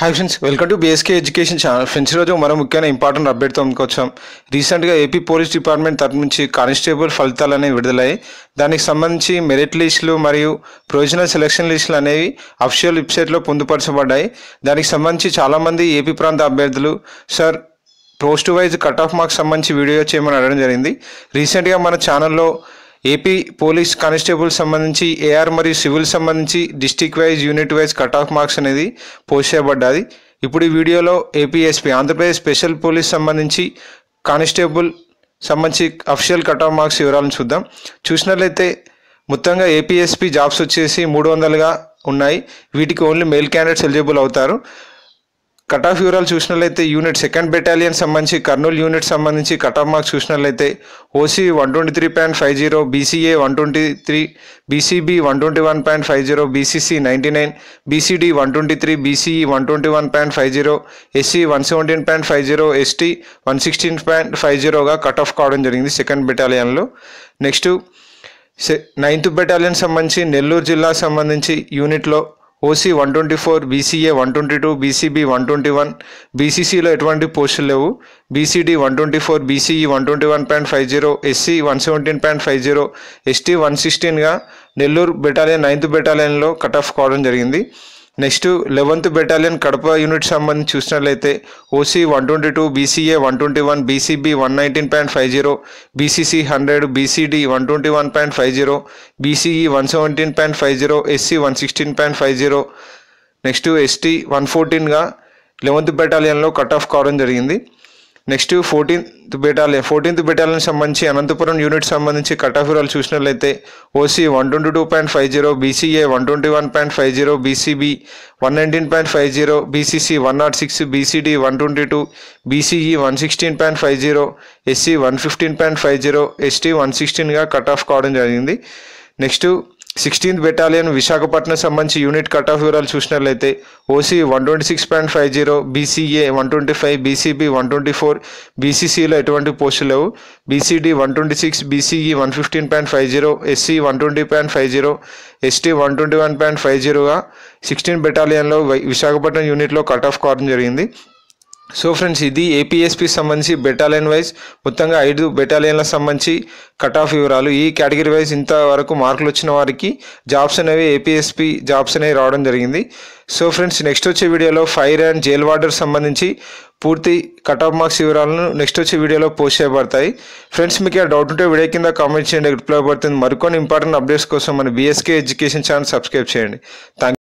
hi friends welcome to BSK education channel friends ఈరోజు మరో ముఖ్యమైన ఇంపార్టెంట్ అప్డేట్తో ముందుకొచ్చాం రీసెంట్గా ఏపీ పోలీస్ డిపార్ట్మెంట్ తరపు నుంచి కానిస్టేబుల్ ఫలితాలు అనేవి విడుదలయ్యాయి దానికి సంబంధించి మెరిట్ లిస్టులు మరియు ప్రొవిజనల్ సెలక్షన్ లిస్టులు అనేవి అఫిషియల్ వెబ్సైట్లో పొందుపరచబడ్డాయి దానికి సంబంధించి చాలామంది ఏపీ ప్రాంత అభ్యర్థులు sir post wise cut off marks సంబంధించి వీడియో చేయమని అడగడం జరిగింది రీసెంట్గా మన ఛానల్లో ఏపీ పోలీస్ కానిస్టేబుల్ సంబంధించి ఏఆర్ మరియు సివిల్ సంబంధించి district wise unit wise cut off marks అనేది పోస్ట్ చేయబడ్డది ఇప్పుడు ఈ వీడియోలో ఏపీఎస్పీ ఆంధ్రప్రదేశ్ స్పెషల్ పోలీస్ సంబంధించి కానిస్టేబుల్ సంబంధించి అఫిషియల్ కట్ ఆఫ్ మార్క్స్ వివరాలను చూద్దాం చూసినట్లయితే మొత్తంగా ఏపీఎస్పీ జాబ్స్ వచ్చేసి మూడు వందలుగా ఉన్నాయి వీటికి ఓన్లీ మెయిల్ క్యాండిడేట్స్ ఎలిజిబుల్ అవుతారు కట్ ఆఫ్ వివరాలు చూసినట్లయితే యూనిట్ సెకండ్ బెటాలియన్ సంబంధించి కర్నూలు యూనిట్ సంబంధించి కట్ ఆఫ్ మార్క్స్ చూసినట్లయితే OC one twenty three point five zero BCA one twenty three BCB one twenty one point five zero BCC ninety nine BCD one twenty three BCE one twenty one point five zero SC one seventeen point five zero ST one sixteen point five జీరోగా cut off కావడం జరిగింది second బెటాలియన్లో next సె ninth battalion సంబంధించి నెల్లూరు జిల్లా సంబంధించి యూనిట్లో OC one twenty four BCA one twenty two BCB one twenty one బీసీసీలో ఎటువంటి పోస్టులు లేవు BCD one twenty four BCE one twenty one point five zero SC one seventeen point five zero ST one సిక్స్టీన్గా Nellore battalion ninth బెటాలియన్లో cut off కావడం జరిగింది next eleventh battalion Kadapa unit సంబంధించి చూసినట్లయితే OC one twenty two BCA one twenty one BCB one nineteen point five zero BCC hundred BCD one twenty one point five zero BCE one seventeen point five zero SC one sixteen point five zero next ST one ఫోర్టీన్గా eleventh బెటాలియన్లో cut off కావడం జరిగింది next fourteenth battalion fourteenth battalion సంబంధించి Anantapur unit సంబంధించి cut off వివరాలు చూసినట్లయితే OC one twenty two point five zero BCA one twenty one point five zero BCB one nineteen point five zero BCC one not six BCD one twenty two BCE one sixteen point five zero SC one fifteen point five zero ST one సిక్స్టీన్గా cut off కావడం జరిగింది next sixteenth battalion Visakhapatnam సంబంధించి unit cut off వివరాలు చూసినట్లయితే OC one twenty six point five zero BCA one twenty five BCB one twenty four బీసీసీలో ఎటువంటి పోస్టులు లేవు BCD one twenty six BCE one fifteen point five zero SC one twenty point five zero ST one twenty one point five జీరోగా sixteen బెటాలియన్లో విశాఖపట్నం యూనిట్లో cut off కావడం జరిగింది so friends ఇది ఏపీఎస్పి సంబంధించి బెటాలియన్ వైజ్ మొత్తంగా ఐదు బెటాలియన్లకు సంబంధించి కట్ ఆఫ్ వివరాలు ఈ కేటగిరీ వైజ్ ఇంతవరకు మార్కులు వచ్చిన వారికి జాబ్స్ అనేవి ఏపీఎస్పి జాబ్స్ అనేవి రావడం జరిగింది సో ఫ్రెండ్స్ నెక్స్ట్ వచ్చే వీడియోలో ఫైర్ అండ్ జైల్ వార్డర్ సంబంధించి పూర్తి కట్ ఆఫ్ మార్క్స్ వివరాలను నెక్స్ట్ వచ్చే వీడియోలో పోస్ట్ చేయబడతాయి ఫ్రెండ్స్ మీకు ఆ డౌట్ ఉంటే వీడియో కింద కామెంట్ చేయండి రిప్లై పడుతుంది మరికొన్ని ఇంపార్టెంట్ అప్డేట్స్ కోసం మన బీఎస్కే ఎడ్యుకేషన్ ఛానల్ సబ్స్క్రైబ్ చేయండి థ్యాంక్